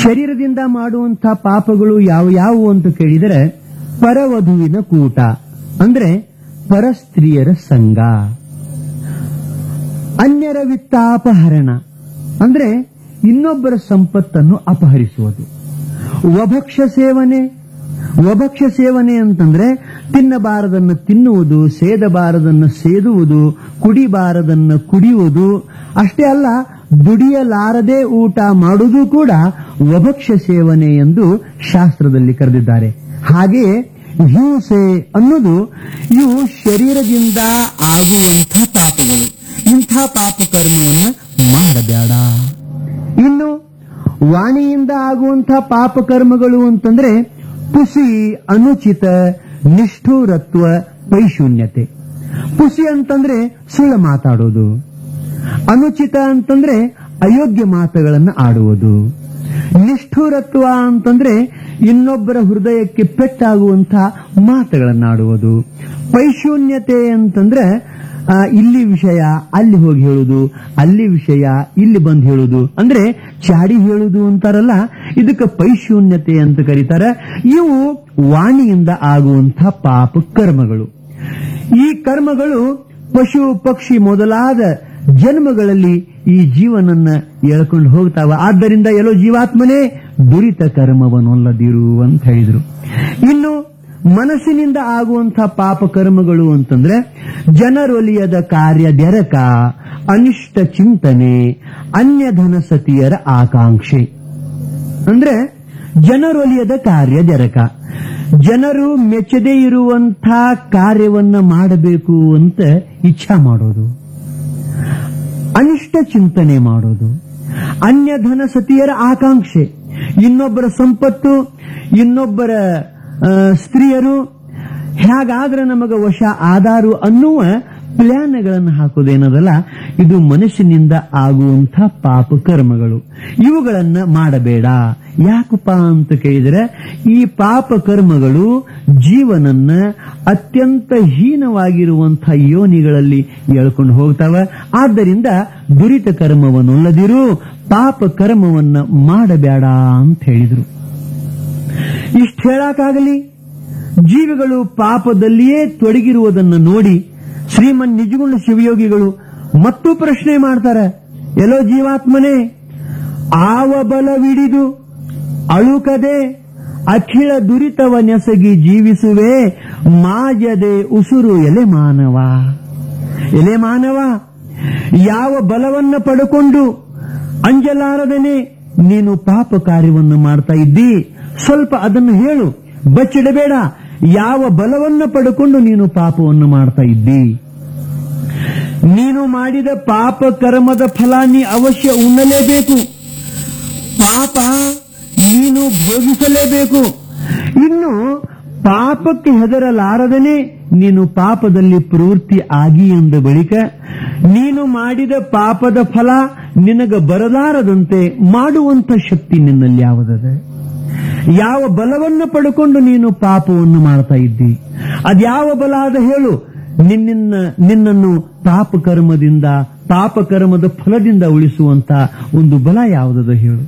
ಶರೀರದಿಂದ ಮಾಡುವಂತ ಪಾಪಗಳು ಯಾವ ಯಾವುವು ಅಂತ ಕೇಳಿದರೆ ಪರವಧುವಿನ ಕೂಟ ಅಂದ್ರೆ ಪರಸ್ತ್ರೀಯರ ಸಂಘ ಅನ್ಯರ ವಿತ್ತಾಪಹರಣ ಅಂದ್ರೆ ಇನ್ನೊಬ್ಬರ ಸಂಪತ್ತನ್ನು ಅಪಹರಿಸುವುದು ವಭಕ್ಷ ಸೇವನೆ ವಭಕ್ಷ ಸೇವನೆ ಅಂತಂದ್ರೆ ತಿನ್ನಬಾರದನ್ನು ತಿನ್ನುವುದು ಸೇದಬಾರದನ್ನು ಸೇದುವುದು ಕುಡಿಬಾರದನ್ನು ಕುಡಿಯುವುದು ಅಷ್ಟೇ ಅಲ್ಲ ದುಡಿಯಲಾರದೆ ಊಟ ಮಾಡುವುದು ಕೂಡ ವಭಕ್ಷ ಸೇವನೆ ಎಂದು ಶಾಸ್ತ್ರದಲ್ಲಿ ಕರೆದಿದ್ದಾರೆ ಹಾಗೆಯೇ ಹಿಂಸೆ ಅನ್ನೋದು ಇವು ಶರೀರದಿಂದ ಆಗುವಂಥ ಪಾಪಗಳು ಇಂಥ ಪಾಪ ಕರ್ಮವನ್ನ ಮಾಡಬೇಡ ಇನ್ನು ವಾಣಿಯಿಂದ ಆಗುವಂಥ ಪಾಪ ಕರ್ಮಗಳು ಅಂತಂದ್ರೆ ಪುಸಿ ಅನುಚಿತ ನಿಷ್ಠೂರತ್ವ ಪೈಶೂನ್ಯತೆ ಪುಸಿ ಅಂತಂದ್ರೆ ಸುಳ್ಳು ಮಾತಾಡೋದು ಅನುಚಿತ ಅಂತಂದ್ರೆ ಅಯೋಗ್ಯ ಮಾತುಗಳನ್ನು ಆಡುವುದು ನಿಷ್ಠುರತ್ವ ಅಂತಂದ್ರೆ ಇನ್ನೊಬ್ಬರ ಹೃದಯಕ್ಕೆ ಪೆಟ್ಟಾಗುವಂತ ಮಾತುಗಳನ್ನಾಡುವುದು ಪೈಶೂನ್ಯತೆ ಅಂತಂದ್ರೆ ಆ, ಇಲ್ಲಿ ವಿಷಯ ಅಲ್ಲಿ ಹೋಗಿ ಹೇಳುದು ಅಲ್ಲಿ ವಿಷಯ ಇಲ್ಲಿ ಬಂದು ಹೇಳುದು ಅಂದ್ರೆ ಚಾಡಿ ಹೇಳುದು ಅಂತಾರಲ್ಲ ಇದಕ್ಕೆ ಪೈಶೂನ್ಯತೆ ಅಂತ ಕರೀತಾರೆ ಇವು ವಾಣಿಯಿಂದ ಆಗುವಂತ ಪಾಪ ಕರ್ಮಗಳು ಈ ಕರ್ಮಗಳು ಪಶು ಪಕ್ಷಿ ಮೊದಲಾದ ಜನ್ಮಗಳಲ್ಲಿ ಈ ಜೀವನನ್ನ ಎಳ್ಕೊಂಡು ಹೋಗ್ತಾವ ಆದ್ದರಿಂದ ಎಲ್ಲೋ ಜೀವಾತ್ಮನೇ ದುರಿತ ಕರ್ಮವನ್ನೊಲ್ಲದಿರು ಅಂತ ಹೇಳಿದ್ರು ಇನ್ನು ಮನಸ್ಸಿನಿಂದ ಆಗುವಂತ ಪಾಪ ಕರ್ಮಗಳು ಅಂತಂದ್ರೆ ಜನರೊಲಿಯದ ಕಾರ್ಯ ಬೆರಕ ಅನಿಷ್ಟ ಚಿಂತನೆ ಅನ್ಯಧನ ಸತಿಯರ ಆಕಾಂಕ್ಷೆ ಅಂದ್ರೆ ಜನರೊಲಿಯದ ಕಾರ್ಯ ಜರಕ ಜನರು ಮೆಚ್ಚದೇ ಇರುವಂಥ ಕಾರ್ಯವನ್ನ ಮಾಡಬೇಕು ಅಂತ ಇಚ್ಛಾ ಮಾಡೋದು ಅನಿಷ್ಟ ಚಿಂತನೆ ಮಾಡೋದು ಅನ್ಯ ಧನ ಸತಿಯರ ಆಕಾಂಕ್ಷೆ ಇನ್ನೊಬ್ಬರ ಸಂಪತ್ತು ಇನ್ನೊಬ್ಬರ ಆ, ಸ್ತ್ರೀಯರು ಹೇಗಾದ್ರೆ ನಮಗ ವಶ ಆದಾರು ಅನ್ನುವ ಪ್ಲಾನ್ಗಳನ್ನು ಹಾಕೋದೇನದಲ್ಲ ಇದು ಮನುಷ್ಯನಿಂದ ಆಗುವಂಥ ಪಾಪ ಕರ್ಮಗಳು ಇವುಗಳನ್ನ ಮಾಡಬೇಡ ಯಾಕಪ್ಪ ಅಂತ ಕೇಳಿದರೆ ಈ ಪಾಪ ಕರ್ಮಗಳು ಜೀವನನ್ನ ಅತ್ಯಂತ ಹೀನವಾಗಿರುವಂಥ ಯೋನಿಗಳಲ್ಲಿ ಎಳ್ಕೊಂಡು ಹೋಗ್ತಾವ ಆದ್ದರಿಂದ ದುರಿತ ಕರ್ಮವನ್ನೊಲ್ಲದಿರು ಪಾಪ ಕರ್ಮವನ್ನ ಮಾಡಬೇಡ ಅಂತ ಹೇಳಿದ್ರು ಇಷ್ಟ ಹೇಳಕ್ಕಾಗಲಿ ಜೀವಿಗಳು ಪಾಪದಲ್ಲಿಯೇ ತೊಡಗಿರುವುದನ್ನು ನೋಡಿ ಶ್ರೀಮನ್ ನಿಜಗುಣ ಶಿವಯೋಗಿಗಳು ಮತ್ತೂ ಪ್ರಶ್ನೆ ಮಾಡ್ತಾರೆ ಎಲ್ಲೋ ಜೀವಾತ್ಮನೇ ಆವ ಬಲವಿಡಿದು ಅಳುಕದೆ ಅಖಿಳ ದುರಿತವ ನೆಸಗಿ ಜೀವಿಸುವೆ ಮಾಜದೆ ಉಸುರು ಎಲೆ ಮಾನವ ಎಲೆ ಮಾನವ ಯಾವ ಬಲವನ್ನ ಪಡ್ಕೊಂಡು ಅಂಜಲಾರದನೆ ನೀನು ಪಾಪ ಕಾರ್ಯವನ್ನು ಮಾಡ್ತಾ ಇದ್ದಿ ಸ್ವಲ್ಪ ಅದನ್ನು ಹೇಳು ಬಚ್ಚಿಡಬೇಡ ಯಾವ ಬಲವನ್ನ ಪಡ್ಕೊಂಡು ನೀನು ಪಾಪವನ್ನು ಮಾಡ್ತಾ ಇದ್ದಿ ನೀನು ಮಾಡಿದ ಪಾಪ ಕರ್ಮದ ಫಲ ನೀ ಅವಶ್ಯ ಉಣ್ಣಲೇಬೇಕು ಪಾಪ ನೀನು ಭೋಗಿಸಲೇಬೇಕು ಇನ್ನು ಪಾಪಕ್ಕೆ ಹೆದರಲಾರದನೆ ನೀನು ಪಾಪದಲ್ಲಿ ಪ್ರವೃತ್ತಿ ಆಗಿ ಎಂದ ಬಳಿಕ ನೀನು ಮಾಡಿದ ಪಾಪದ ಫಲ ನಿನಗ ಬರಲಾರದಂತೆ ಮಾಡುವಂತ ಶಕ್ತಿ ನಿನ್ನಲ್ಲಿ ಯಾವುದದೆ ಯಾವ ಬಲವನ್ನು ಪಡ್ಕೊಂಡು ನೀನು ಪಾಪವನ್ನು ಮಾಡ್ತಾ ಇದ್ದಿ ಅದ್ಯಾವ ಬಲ ಅದ ಹೇಳು ನಿನ್ನ ನಿನ್ನನ್ನು ಪಾಪ ಕರ್ಮದಿಂದ ಪಾಪ ಕರ್ಮದ ಫಲದಿಂದ ಉಳಿಸುವಂತ ಒಂದು ಬಲ ಯಾವುದದ ಹೇಳು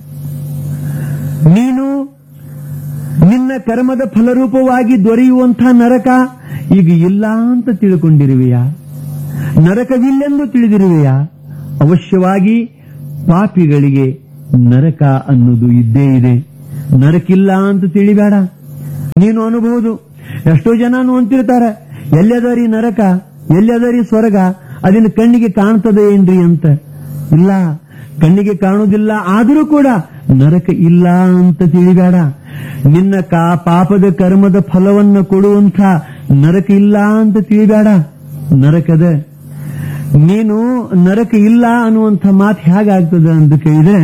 ನೀನು ನಿನ್ನ ಕರ್ಮದ ಫಲರೂಪವಾಗಿ ದೊರೆಯುವಂಥ ನರಕ ಈಗ ಇಲ್ಲ ಅಂತ ತಿಳ್ಕೊಂಡಿರುವೆಯಾ ನರಕವಿಲ್ಲೆಂದು ತಿಳಿದಿರುವೆಯಾ ಅವಶ್ಯವಾಗಿ ಪಾಪಿಗಳಿಗೆ ನರಕ ಅನ್ನೋದು ಇದ್ದೇ ಇದೆ ನರಕಿಲ್ಲ ಅಂತ ತಿಳಿಬೇಡ ನೀನು ಅನ್ಬಹುದು ಎಷ್ಟೋ ಜನ ಅಂತಿರ್ತಾರೆ ಎಲ್ಲದರಿ ನರಕ ಎಲ್ಲದರಿ ಸ್ವರ್ಗ ಅದನ್ನ ಕಣ್ಣಿಗೆ ಕಾಣ್ತದೆ ಏನ್ರಿ ಅಂತ ಇಲ್ಲ ಕಣ್ಣಿಗೆ ಕಾಣುವುದಿಲ್ಲ ಆದರೂ ಕೂಡ ನರಕ ಇಲ್ಲ ಅಂತ ತಿಳಿಬೇಡ ನಿನ್ನ ಕಾ ಪಾಪದ ಕರ್ಮದ ಫಲವನ್ನು ಕೊಡುವಂಥ ನರಕ ಇಲ್ಲ ಅಂತ ತಿಳಿಬೇಡ ನರಕದ ನೀನು ನರಕ ಇಲ್ಲ ಅನ್ನುವಂಥ ಮಾತು ಹೇಗಾಗ್ತದೆ ಅಂತ ಕೇಳಿದ್ರೆ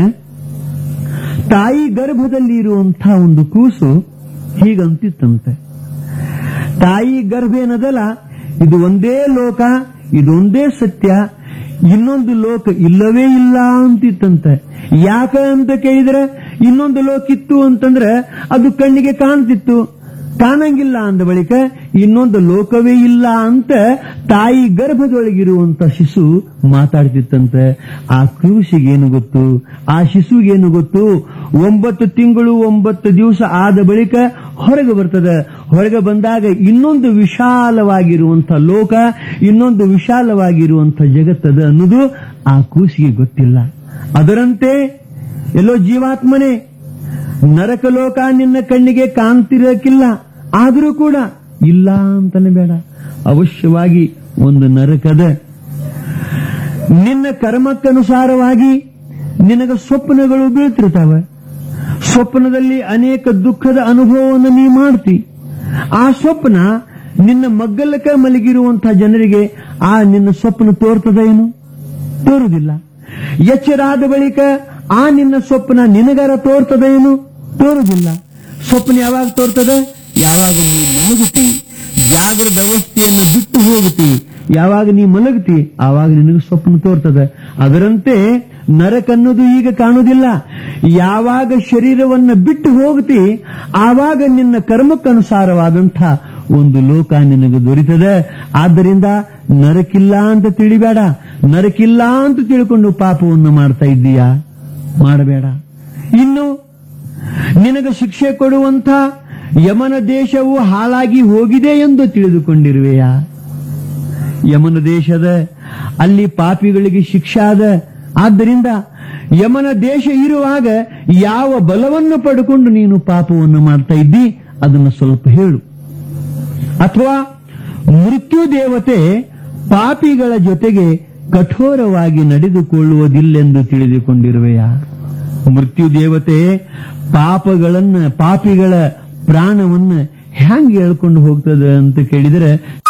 ತಾಯಿ ಗರ್ಭದಲ್ಲಿ ಇರುವಂಥ ಒಂದು ಕೂಸು ಹೀಗಂತಿತ್ತಂತೆ ತಾಯಿ ಗರ್ಭ ಏನದಲ್ಲ ಇದು ಒಂದೇ ಲೋಕ ಇದೊಂದೇ ಸತ್ಯ ಇನ್ನೊಂದು ಲೋಕ ಇಲ್ಲವೇ ಇಲ್ಲ ಅಂತಿತ್ತಂತೆ ಯಾಕ ಅಂತ ಕೇಳಿದ್ರೆ ಇನ್ನೊಂದು ಲೋಕ ಇತ್ತು ಅಂತಂದ್ರೆ ಅದು ಕಣ್ಣಿಗೆ ಕಾಣ್ತಿತ್ತು ಕಾಣಂಗಿಲ್ಲ ಅಂದ ಬಳಿಕ ಇನ್ನೊಂದು ಲೋಕವೇ ಇಲ್ಲ ಅಂತ ತಾಯಿ ಗರ್ಭದೊಳಗಿರುವಂತ ಶಿಶು ಮಾತಾಡ್ತಿತ್ತಂತೆ ಆ ಕೂಸಿಗೇನು ಗೊತ್ತು ಆ ಶಿಶುಗೇನು ಗೊತ್ತು ಒಂಬತ್ತು ತಿಂಗಳು ಒಂಬತ್ತು ದಿವಸ ಆದ ಬಳಿಕ ಹೊರಗೆ ಬರ್ತದೆ ಹೊರಗೆ ಬಂದಾಗ ಇನ್ನೊಂದು ವಿಶಾಲವಾಗಿರುವಂತ ಲೋಕ ಇನ್ನೊಂದು ವಿಶಾಲವಾಗಿರುವಂತ ಜಗತ್ತದ ಅನ್ನೋದು ಆ ಕೂಸಿಗೆ ಗೊತ್ತಿಲ್ಲ ಅದರಂತೆ ಎಲ್ಲೋ ಜೀವಾತ್ಮನೇ ನರಕ ಲೋಕ ನಿನ್ನ ಕಣ್ಣಿಗೆ ಕಾಣ್ತಿರಕ್ಕಿಲ್ಲ ಆದರೂ ಕೂಡ ಇಲ್ಲ ಅಂತಾನೆ ಬೇಡ ಅವಶ್ಯವಾಗಿ ಒಂದು ನರಕದ ನಿನ್ನ ಕರ್ಮಕ್ಕನುಸಾರವಾಗಿ ನಿನಗ ಸ್ವಪ್ನಗಳು ಬೀಳ್ತಿರ್ತಾವೆ ಸ್ವಪ್ನದಲ್ಲಿ ಅನೇಕ ದುಃಖದ ಅನುಭವವನ್ನು ನೀ ಮಾಡ್ತಿ ಆ ಸ್ವಪ್ನ ನಿನ್ನ ಮಗ್ಗಲಕ ಮಲಗಿರುವಂತಹ ಜನರಿಗೆ ಆ ನಿನ್ನ ಸ್ವಪ್ನ ತೋರ್ತದ ಏನು ತೋರುದಿಲ್ಲ ಎಚ್ಚರಾದ ಬಳಿಕ ಆ ನಿನ್ನ ಸ್ವಪ್ನ ನಿನಗರ ತೋರ್ತದ ಏನು ತೋರುದಿಲ್ಲ ಸ್ವಪ್ನ ಯಾವಾಗ ತೋರ್ತದ ಯಾವಾಗ ನೀ ಮಲಗುತ್ತಿ ಜಾಗೃತ ಅವಸ್ಥೆಯನ್ನು ಬಿಟ್ಟು ಹೋಗುತ್ತಿ ಯಾವಾಗ ನೀ ಮಲಗುತ್ತಿ ಆವಾಗ ನಿನಗೆ ಸ್ವಪ್ನ ತೋರ್ತದೆ ಅದರಂತೆ ನರಕನ್ನೋದು ಈಗ ಕಾಣುವುದಿಲ್ಲ ಯಾವಾಗ ಶರೀರವನ್ನ ಬಿಟ್ಟು ಹೋಗುತ್ತಿ ಆವಾಗ ನಿನ್ನ ಕರ್ಮಕ್ಕನುಸಾರವಾದಂಥ ಒಂದು ಲೋಕ ನಿನಗೆ ದೊರೀತದೆ ಆದ್ದರಿಂದ ನರಕಿಲ್ಲ ಅಂತ ತಿಳಿಬೇಡ ನರಕಿಲ್ಲ ಅಂತ ತಿಳ್ಕೊಂಡು ಪಾಪವನ್ನು ಮಾಡ್ತಾ ಇದ್ದೀಯಾ ಮಾಡಬೇಡ ಇನ್ನು ನಿನಗೆ ಶಿಕ್ಷೆ ಕೊಡುವಂತ ಯಮನ ದೇಶವು ಹಾಳಾಗಿ ಹೋಗಿದೆ ಎಂದು ತಿಳಿದುಕೊಂಡಿರುವೆಯಾ ಯಮನ ದೇಶದ ಅಲ್ಲಿ ಪಾಪಿಗಳಿಗೆ ಶಿಕ್ಷೆ ಆದ ಆದ್ದರಿಂದ ಯಮನ ದೇಶ ಇರುವಾಗ ಯಾವ ಬಲವನ್ನು ಪಡ್ಕೊಂಡು ನೀನು ಪಾಪವನ್ನು ಮಾಡ್ತಾ ಇದ್ದಿ ಅದನ್ನು ಸ್ವಲ್ಪ ಹೇಳು ಅಥವಾ ಮೃತ್ಯು ದೇವತೆ ಪಾಪಿಗಳ ಜೊತೆಗೆ ಕಠೋರವಾಗಿ ನಡೆದುಕೊಳ್ಳುವುದಿಲ್ಲೆಂದು ತಿಳಿದುಕೊಂಡಿರುವೆಯಾ ಮೃತ್ಯು ದೇವತೆ ಪಾಪಗಳನ್ನ ಪಾಪಿಗಳ ಪ್ರಾಣವನ್ನ ಹ್ಯಾಂಗ್ ಹೇಳ್ಕೊಂಡು ಹೋಗ್ತದೆ ಅಂತ ಕೇಳಿದರೆ